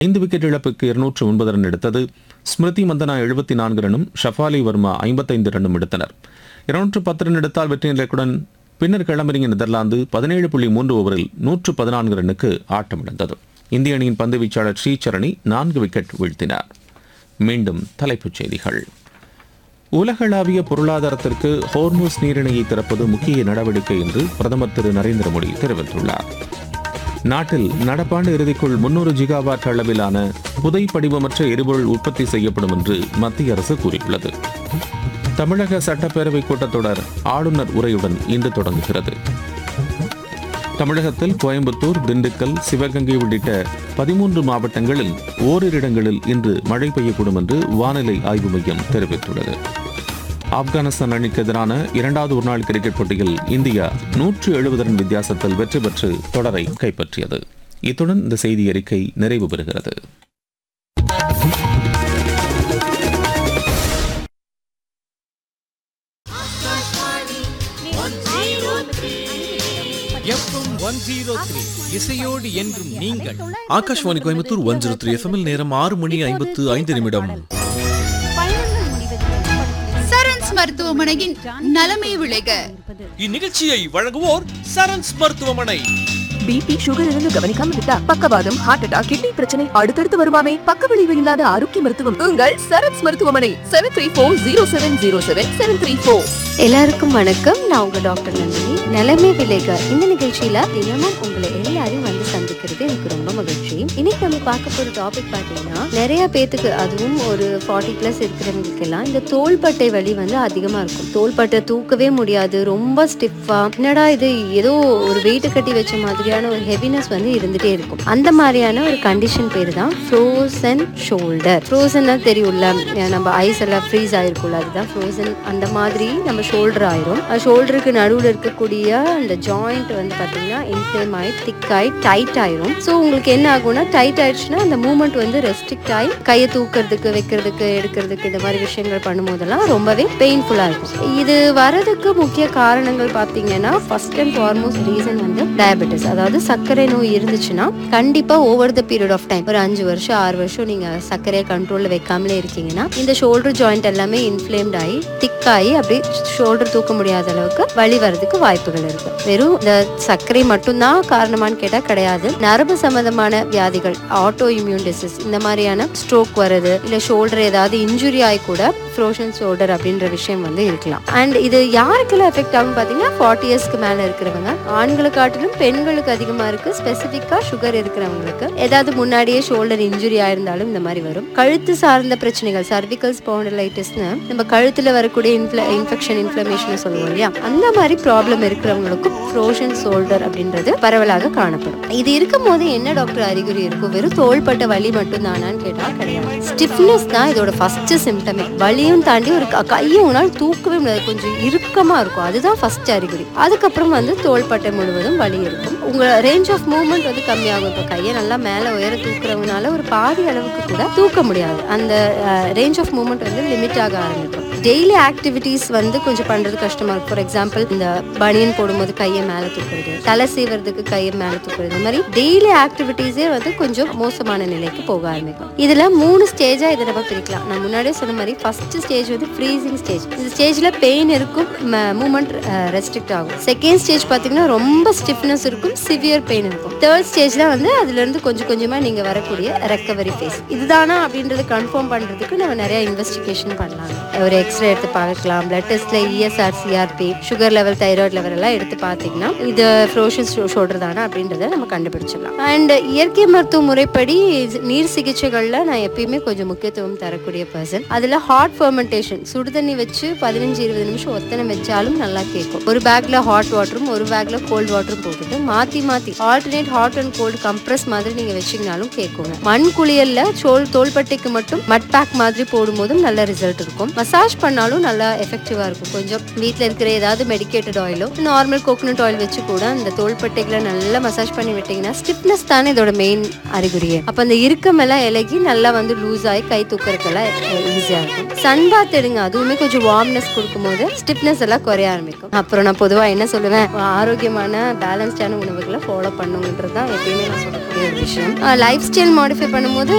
ஐந்து விக்கெட் இழப்புக்கு இருநூற்று ஒன்பது ரன் எடுத்தது ஸ்மிருதி மந்தனா எழுபத்தி நான்கு ரன்னும் ஷஃபாலி வர்மா ஐம்பத்தைந்து ரன்னும் எடுத்தனர் இருநூற்று பத்து ரன் எடுத்தால் வெற்றி இலக்குடன் பின்னர் களமிறங்கிய நெதர்லாந்து பதினேழு புள்ளி மூன்று ஓவரில் நூற்று பதினான்கு ரன்னுக்கு ஆட்டமிழந்தது இந்திய அணியின் பந்து வீச்சாளர் ஸ்ரீசரணி நான்கு விக்கெட் வீழ்த்தினார் மீண்டும் தலைப்புச் செய்திகள் உலகளாவிய பொருளாதாரத்திற்கு ஹோர்மூஸ் நீரிணையை திறப்பது முக்கிய நடவடிக்கை என்று பிரதமர் திரு நரேந்திர மோடி தெரிவித்துள்ளார் நாட்டில் நடப்பாண்டு இறுதிக்குள் முன்னூறு ஜிகாவாட் அளவிலான புதை படிவமற்ற எரிபொருள் உற்பத்தி செய்யப்படும் என்று மத்திய அரசு கூறியுள்ளது தமிழக சட்டப்பேரவை கூட்டத்தொடர் ஆளுநர் உரையுடன் இன்று தொடங்குகிறது தமிழகத்தில் கோயம்புத்தூர் திண்டுக்கல் சிவகங்கை உள்ளிட்ட பதிமூன்று மாவட்டங்களில் ஓரிரு இடங்களில் இன்று மழை பெய்யக்கூடும் என்று வானிலை ஆய்வு மையம் தெரிவித்துள்ளது ஆப்கானிஸ்தான் அணிக்கு எதிரான இரண்டாவது ஒருநாள் கிரிக்கெட் போட்டியில் இந்தியா நூற்று எழுபது ரன் வித்தியாசத்தில் வெற்றி பெற்று தொடரை கைப்பற்றியது இத்துடன் இந்த செய்தி அறிக்கை நிறைவு பெறுகிறது எஃப்எம் ஒன் ஜீரோ த்ரீ இசையோடு என்றும் நீங்கள் Akashvani Coimbatore one zero three எஃப்எம்எல் நேரம் ஆறு மணி ஐம்பத்து ஐந்து நிமிடம் சரண்ஸ் மருத்துவமனையின் நலமே விளைக இந்நிகழ்ச்சியை வழங்குவோர் சரண்ஸ் மருத்துவமனை பிபி சுகர் இருந்து கவனிக்காம விட்டா பக்கவாதம் ஹார்ட் அட்டாக் கிட்னி பிரச்சனை அடுத்தடுத்து வருமாமே பக்க விளைவு இல்லாத ஆரோக்கிய மருத்துவம் உங்கள் சரத்ஸ் மருத்துவமனை seven three four zero seven zero seven seven three four எல்லாருக்கும் வணக்கம் நான் உங்க டாக்டர் நந்தினி நிலைமை விலைக இந்த நிகழ்ச்சியில தினமும் உங்களை எல்லாரையும் வந்து சந்திக்கிறது எனக்கு ரொம்ப மகிழ்ச்சி இன்னைக்கு நம்ம பார்க்க போற டாபிக் பாத்தீங்கன்னா நிறைய பேத்துக்கு அதுவும் ஒரு ஃபார்ட்டி பிளஸ் இருக்கிறவங்களுக்கு எல்லாம் இந்த தோள்பட்டை வலி வந்து அதிகமா இருக்கும் தோள்பட்டை தூக்கவே முடியாது ரொம்ப ஸ்டிஃபா என்னடா இது ஏதோ ஒரு வெயிட் கட்டி வச்ச மாதிரியான ஒரு ஹெவினஸ் வந்து இருந்துட்டே இருக்கும் அந்த மாதிரியான ஒரு கண்டிஷன் பேர் தான் ஃப்ரோசன் ஷோல்டர் ஃப்ரோசன்னா தெரியும்ல நம்ம ஐஸ் எல்லாம் ஃப்ரீஸ் ஆயிருக்கும்ல அதுதான் ஃப்ரோசன் அந்த மாதிரி நம்ம ஷோல்டர் ஆயிரும் ஷோல்டருக்கு நடுவில் இருக்கக்கூடிய அந்த ஜாயிண்ட் வந்து பார்த்தீங்கன்னா இன்ஃப்ளேம் ஆகி திக் ஆகி டைட் ஆயிரும் ஸோ உங்களுக்கு என்ன ஆகும்னா டைட் ஆயிடுச்சுன்னா அந்த மூமெண்ட் வந்து ரெஸ்ட்ரிக்ட் ஆகி கையை தூக்கிறதுக்கு வைக்கிறதுக்கு எடுக்கிறதுக்கு இந்த மாதிரி விஷயங்கள் பண்ணும்போதெல்லாம் ரொம்பவே பெயின்ஃபுல்லாக இருக்கும் இது வரதுக்கு முக்கிய காரணங்கள் பார்த்தீங்கன்னா ஃபர்ஸ்ட் அண்ட் ஃபார்மோஸ்ட் ரீசன் வந்து டயபெட்டிஸ் அதாவது சர்க்கரை நோய் இருந்துச்சுன்னா கண்டிப்பாக over the period of time ஒரு அஞ்சு வருஷம் ஆறு வருஷம் நீங்கள் சர்க்கரையை கண்ட்ரோலில் வைக்காமலே இருக்கீங்கன்னா இந்த ஷோல்டர் ஜாயிண்ட் எல்லாமே இன்ஃப்ளேம்ட் ஆகி திக் ஆகி அப்படி ஷோல்டர் தூக்க முடியாத அளவுக்கு வலி வரதுக்கு வாய்ப்புகள் இருக்கு வெறும் இந்த சர்க்கரை மட்டும்தான் காரணமான்னு கேட்டா கிடையாது நரம்பு சம்பந்தமான வியாதிகள் ஆட்டோ இம்யூன் டிசீஸ் இந்த மாதிரியான ஸ்ட்ரோக் வருது இல்ல ஷோல்டர் ஏதாவது இன்ஜுரி ஆகி கூட ஃப்ரோஷன் ஷோல்டர் அப்படின்ற விஷயம் வந்து இருக்கலாம் அண்ட் இது யாருக்கெல்லாம் எஃபெக்ட் ஆகும் பாத்தீங்கன்னா ஃபார்ட்டி இயர்ஸ்க்கு மேல இருக்கிறவங்க ஆண்களை காட்டிலும் பெண்களுக்கு அதிகமா இருக்கு ஸ்பெசிஃபிக்கா சுகர் இருக்கிறவங்களுக்கு ஏதாவது முன்னாடியே ஷோல்டர் இன்ஜுரி ஆயிருந்தாலும் இந்த மாதிரி வரும் கழுத்து சார்ந்த பிரச்சனைகள் சர்விக்கல் ஸ்பாண்டிலைட்டிஸ்னு நம்ம கழுத்துல வரக்கூடிய இன்ஃபெக்ஷன் இன்ஃப்ளமேஷன் சொல்லுவோம் இல்லையா அந்த மாதிரி ப்ராப்ளம் இருக்கிறவங்களுக்கும் ஃப்ரோஷன் ஷோல்டர் அப்படின்றது பரவலாக காணப்படும் இது இருக்கும் போது என்ன டாக்டர் அறிகுறி இருக்கும் வெறும் தோள்பட்ட வலி மட்டும் தானான்னு கேட்டா கிடையாது ஸ்டிஃப்னஸ் தான் இதோட ஃபர்ஸ்ட் சிம்டமே வலியும் தாண்டி ஒரு க- கையை உங்களால் தூக்கவே முடியாது கொஞ்சம் இறுக்கமா இருக்கும் அதுதான் ஃபர்ஸ்ட் அறிகுறி அதுக்கப்புறம் வந்து தோள்பட்டை முழுவதும் வலி இருக்கும் உங்க ரேஞ்ச் ஆஃப் மூவ்மெண்ட் வந்து கம்மியாகும் இப்போ கையை நல்லா மேலே உயர தூக்குறவங்கனால ஒரு பாதி அளவுக்கு கூட தூக்க முடியாது அந்த ரேஞ்ச் ஆஃப் மூவ்மெண்ட் வந்து லிமிட் ஆக ஆரம்பிக்கும் டெய்லி ஆக்டிவிட்டீஸ் வந்து கொஞ்சம் பண்றது கஷ்டமா இருக்கும் ஃபார் எக்ஸாம்பிள் இந்த பனியன் போடும்போது கையை மேலே தூக்குறது தலை சீவறதுக்கு கையை மேலே தூக்குறது இந்த மாதிரி டெய்லி ஆக்டிவிட்டீஸே வந்து கொஞ்சம் மோசமான நிலைக்கு போக ஆரம்பிக்கும் இதுல மூணு ஸ்டேஜா இதை நம்ம பிரிக்கலாம் நான் முன்னாடியே சொன்ன மாதிரி ஃபர்ஸ்ட் ஸ்டேஜ் வந்து ஃப்ரீசிங் ஸ்டேஜ் இந்த ஸ்டேஜ்ல பெயின் இருக்கும் மூமெண்ட் ரெஸ்ட்ரிக்ட் ஆகும் செகண்ட் ஸ்டேஜ் பாத்தீங்கன்னா ரொம்ப ஸ்டிஃப்னஸ் இருக்கும் சிவியர் பெயின் இருக்கும் தேர்ட் ஸ்டேஜ்ல வந்து அதுல இருந்து கொஞ்சம் கொஞ்சமா நீங்க வரக்கூடிய ரெக்கவரி ஃபேஸ் இதுதானா அப்படின்றது கன்ஃபார்ம் பண்றதுக்கு நம்ம நிறைய இன்வெஸ்டிகேஷன் பண்ணலாம் ஒரு எக்ஸ்ரே எடுத்து பார்க்கலாம் பிளட் டெஸ்ட்ல ESR CRP sugar level thyroid level எல்லாம் எடுத்து பார்த்தீங்கன்னா இது ஃப்ரோஷன் ஷோல்டர் தானே அப்படின்றத நம்ம கண்டுபிடிச்சிடலாம் அண்ட் இயற்கை மருத்துவ முறைப்படி நீர் சிகிச்சைகள்ல நான் எப்பயுமே கொஞ்சம் முக்கியத்துவம் தரக்கூடிய பர்சன் அதுல ஹாட் ஃபர்மெண்டேஷன் சுடுதண்ணி வச்சு பதினஞ்சு இருபது நிமிஷம் ஒத்தனை வச்சாலும் நல்லா கேட்கும் ஒரு பேக்ல ஹாட் வாட்டரும் ஒரு பேக்ல கோல்ட் வாட்டரும் போட்டுட்டு மாத்தி மாத்தி alternate hot and cold compress மாதிரி நீங்க வச்சீங்கனாலும் கேட்குங்க மண் குளியல்ல சோல் தோள்பட்டைக்கு மட்டும் மட் பேக் மாதிரி போடும்போதும் நல்ல ரிசல்ட் இருக்கும் மசாஜ் பண்ணாலும் நல்லா எஃபெக்டிவா இருக்கும் கொஞ்சம் வீட்டில் இருக்கிற ஏதாவது மெடிக்கேட்டட் ஆயிலோ நார்மல் கோகனட் ஆயில் வச்சு கூட அந்த தோள்பட்டைகளை நல்லா மசாஜ் பண்ணி விட்டீங்கன்னா ஸ்டிப்னஸ் தானே இதோட மெயின் அறிகுறியே அப்ப அந்த இறுக்கமெல்லாம் இலகி நல்லா வந்து லூஸ் ஆகி கை தூக்கறதுக்கெல்லாம் ஈஸியா இருக்கும் சன் பாத் எடுங்க அதுவுமே கொஞ்சம் வார்ம்னஸ் கொடுக்கும்போது ஸ்டிப்னஸ் எல்லாம் குறைய ஆரம்பிக்கும் அப்புறம் நான் பொதுவா என்ன சொல்லுவேன் ஆரோக்கியமான பேலன்ஸ்டான உணவுகளை ஃபாலோ பண்ணுங்கிறது தான் எப்பயுமே நான் சொல்லக்கூடிய ஒரு விஷயம் லைஃப் ஸ்டைல் மாடிஃபை பண்ணும்போது